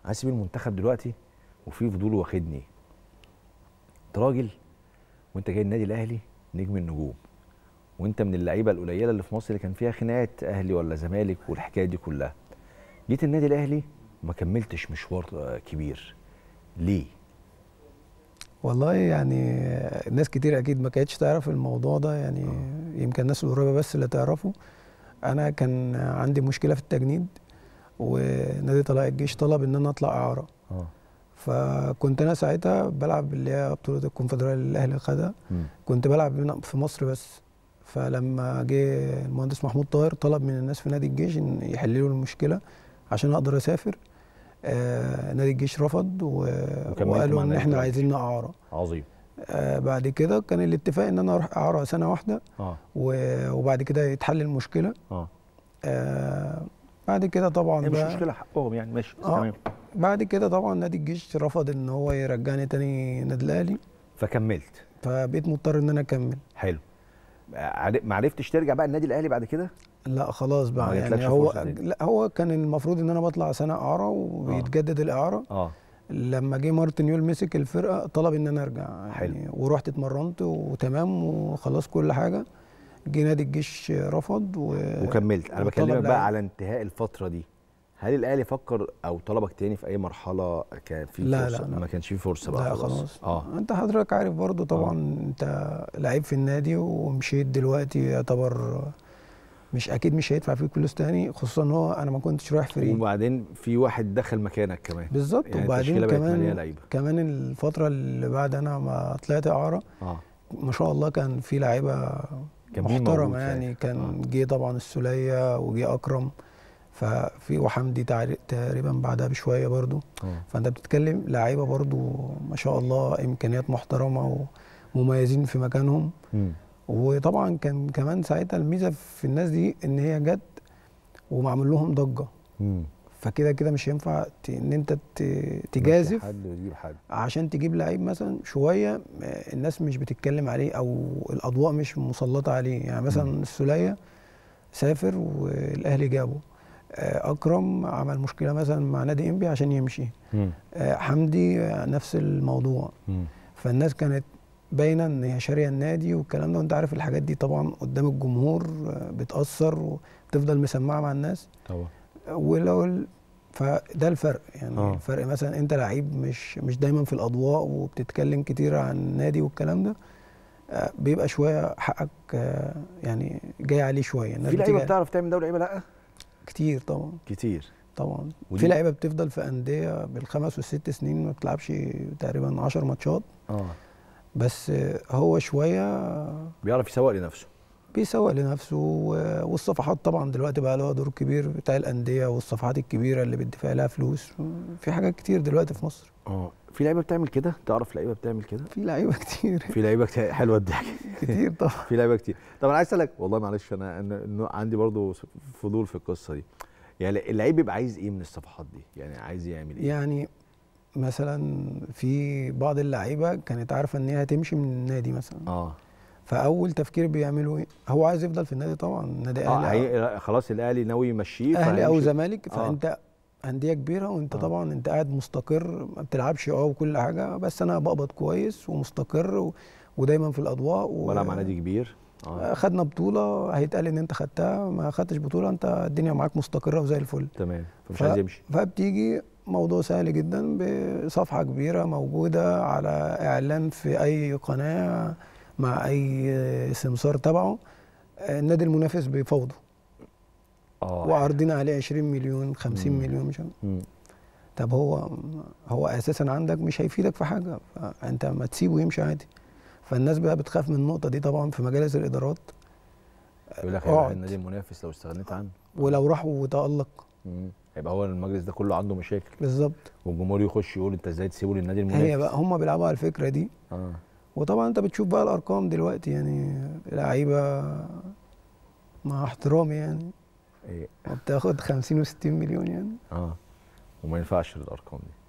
عايز اسيب المنتخب دلوقتي وفي فضول واخدني انت راجل وانت جاي النادي الاهلي نجم النجوم وانت من اللعيبه القليله اللي في مصر اللي كان فيها خناقات اهلي ولا زمالك والحكايه دي كلها جيت النادي الاهلي وما كملتش مشوار آه، كبير ليه والله يعني ناس كتير اكيد ما كانتش تعرف الموضوع ده يعني يمكن الناس القريبه بس اللي تعرفه انا كان عندي مشكله في التجنيد ونادي طلائع الجيش طلب ان انا اطلع اعاره اه فكنت انا ساعتها بلعب اللي هي بطوله الكونفدراليه اللي الاهلي خدها مم. كنت بلعب هنا في مصر بس فلما جه المهندس محمود طاهر طلب من الناس في نادي الجيش ان يحللوا المشكله عشان اقدر اسافر آه نادي الجيش رفض و... وكملت مع وقالوا ان نادي احنا طلائع عايزين اعاره عظيم آه بعد كده كان الاتفاق ان انا اروح اعاره سنه واحده اه و- وبعد كده يتحل المشكله اه آه بعد كده طبعا هي مش بقى- مشكله حقهم يعني ماشي آه. تمام بعد كده طبعا نادي الجيش رفض ان هو يرجعني تاني نادي الاهلي فكملت فبقيت مضطر ان انا اكمل حلو عر- ما عرفتش ترجع بقى النادي الاهلي بعد كده لا خلاص ما بقى جاتلكش يعني هو فرصة تاني. لا هو كان المفروض ان انا بطلع سنه اعاره ويتجدد الاعاره اه لما جه مارتن يول مسك الفرقه طلب ان انا ارجع حلو. يعني ورحت اتمرنت وتمام وخلاص كل حاجه جه نادي الجيش رفض و... وكملت انا وطلب بكلمك لعيب. بقى على انتهاء الفتره دي هل الاهلي فكر او طلبك تاني في اي مرحله كان في لا، فرصه لا، لا. ما كانش في فرصه بقى لا خلاص خلاص اه انت حضرتك عارف برضو طبعا انت لعيب في النادي ومشيت دلوقتي يعتبر مش اكيد مش هيدفع فيك فلوس تاني خصوصا ان هو انا ما كنتش رايح فري وبعدين في واحد دخل مكانك كمان بالظبط يعني وبعدين التشكيلة بقت مليانة كمان لعيبة. كمان الفتره اللي بعد انا ما طلعت اعاره اه ما شاء الله كان في لعيبه كان مين موجود محترمه يعني ساعتها؟ كان جه طبعا السوليه وجه اكرم ففي وحمدي تعر- تقريبا بعدها بشويه برضو اه فانت بتتكلم لعيبه برضو ما شاء الله امكانيات محترمه ومميزين في مكانهم مم. وطبعا كان كمان ساعتها الميزه في الناس دي ان هي جت ومعمول لهم ضجه مم. فكده كده مش هينفع ت- ان انت ت- ماشي تجازف حد وتجيب حد عشان تجيب لعيب مثلا شويه آه، الناس مش بتتكلم عليه او الاضواء مش مسلطه عليه يعني مثلا السوليه سافر والاهلي جابه آه، اكرم عمل مشكله مثلا مع نادي انبي عشان يمشي مم. آه، حمدي آه، نفس الموضوع مم. فالناس كانت باينه ان هي شاريه النادي والكلام ده وانت عارف الحاجات دي طبعا قدام الجمهور آه، بتاثر وتفضل مسمعه مع الناس طبعا ولو ال- فده الفرق يعني آه. أوه. الفرق مثلا انت لعيب مش مش دايما في الاضواء وبتتكلم كتير عن النادي والكلام ده آه، بيبقى شويه حقك آه، يعني جاي عليه شويه الناس في لعيبه بتيجي- بتعرف تعمل ده ولعيبه لا كتير طبعا كتير طبعا ودي- في لعيبه بتفضل في انديه بالخمس والست سنين ما بتلعبش تقريبا 10 ماتشات اه بس آه، هو شويه بيعرف يسوق لنفسه بيسوق لنفسه و- والصفحات طبعا دلوقتي بقى لها دور كبير بتاع الانديه والصفحات الكبيره اللي بتدفع لها فلوس في حاجات كتير دلوقتي في مصر اه في لعيبه بتعمل كده تعرف لعيبه بتعمل كده في لعيبه كتير في لعيبه كتير حلوه الضحك كتير طبعا في لعيبه كتير طب انا عايز اسالك والله معلش انا أنا- إنه عندي برضو فضول في القصه دي يعني اللعيب بيبقى عايز ايه من الصفحات دي يعني عايز يعمل ايه يعني مثلا في بعض اللعيبه كانت عارفه ان هي هتمشي من النادي مثلا اه فاول تفكير بيعملوا ايه هو عايز يفضل في النادي طبعا النادي اه اهلي هي- خلاص الاهلي ناوي يمشيه اهلي او فهيمشي. زمالك آه. فانت انديه كبيره وانت آه. طبعا انت قاعد مستقر ما بتلعبش اه وكل حاجه بس انا بقبض كويس ومستقر و... ودايما في الاضواء و... ولا مع نادي كبير اه خدنا بطوله هيتقال ان انت خدتها ما خدتش بطوله انت الدنيا معاك مستقره وزي الفل تمام فمش ف- عايز يمشي فبتيجي موضوع سهل جدا بصفحه كبيره موجوده على اعلان في اي قناه مع اي سمسار تبعه النادي المنافس بيفاوضه اه وعارضين عليه 20 مليون 50 مم. مليون مش عارف. مم. طب هو هو اساسا عندك مش هيفيدك في حاجه فانت ما تسيبه يمشي عادي فالناس بقى بتخاف من النقطه دي طبعا في مجالس الادارات يقول لك هيبقى اقعد. النادي المنافس لو استغنيت عنه ولو راح وتالق مم. هيبقى هو المجلس ده كله عنده مشاكل بالظبط والجمهور يخش يقول انت ازاي تسيبه للنادي المنافس هي بقى هم بيلعبوا على الفكره دي اه وطبعا انت بتشوف بقى الارقام دلوقتي يعني لعيبه مع احترامي يعني ايه بتاخد 50 و60 مليون يعني اه وما ينفعش الارقام دي